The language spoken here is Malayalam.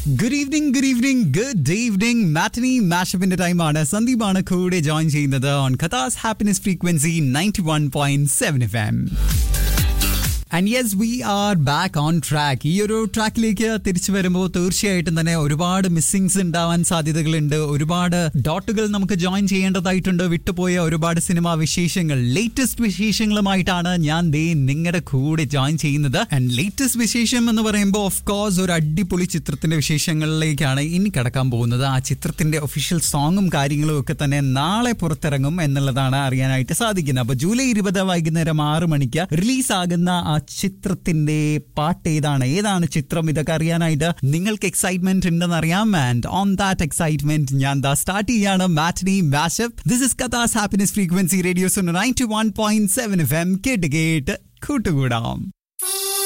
good evening good evening good evening matinee മാഷപ്പിന്റെ ടൈമാണ് സന്ദീപാണ് കൂടെ ജോയിൻ ചെയ്യുന്നത് on Kathas happiness frequency ninety one point seven F M and yes we are back on track ഈ ഒരു ട്രാക്കിലേക്ക് തിരിച്ചു വരുമ്പോൾ തീർച്ചയായിട്ടും തന്നെ ഒരുപാട് മിസ്സിങ്സ് ഉണ്ടാവാൻ സാധ്യതകളുണ്ട് ഒരുപാട് ഡോട്ടുകൾ നമുക്ക് ജോയിൻ ചെയ്യേണ്ടതായിട്ടുണ്ട് വിട്ടുപോയ ഒരുപാട് സിനിമാ വിശേഷങ്ങൾ ലേറ്റസ്റ്റ് വിശേഷങ്ങളുമായിട്ടാണ് ഞാൻ ദേ നിങ്ങളുടെ കൂടെ ജോയിൻ ചെയ്യുന്നത് ആൻഡ് ലേറ്റസ്റ്റ് വിശേഷം എന്ന് പറയുമ്പോൾ ഓഫ് കോഴ്സ് ഒരു അടിപൊളി ചിത്രത്തിന്റെ വിശേഷങ്ങളിലേക്കാണ് ഇനി കടക്കാൻ പോകുന്നത് ആ ചിത്രത്തിന്റെ ഒഫീഷ്യൽ സോങ്ങും കാര്യങ്ങളും ഒക്കെ തന്നെ നാളെ പുറത്തിറങ്ങും എന്നുള്ളതാണ് അറിയാനായിട്ട് സാധിക്കുന്നത് അപ്പൊ ജൂലൈ ഇരുപത് വൈകുന്നേരം ആറ് മണിക്ക് റിലീസ് ആകുന്ന ആ ചിത്രത്തിന്റെ പാട്ട് ഏതാണ് ഏതാണ് ചിത്രം ഇതൊക്കെ അറിയാനായിട്ട് നിങ്ങൾക്ക് എക്സൈറ്റ്മെന്റ് ഉണ്ടെന്ന് അറിയാം ആൻഡ് ഓൺ ദാറ്റ് എക്സൈറ്റ്മെന്റ് ഞാൻ ദാ സ്റ്റാർട്ട് ചെയ്യാണ് matinee mashup this is Kathas happiness frequency radios ninety one point seven F M കേട്ട് കേട്ട് കൂട്ടുകൂടാം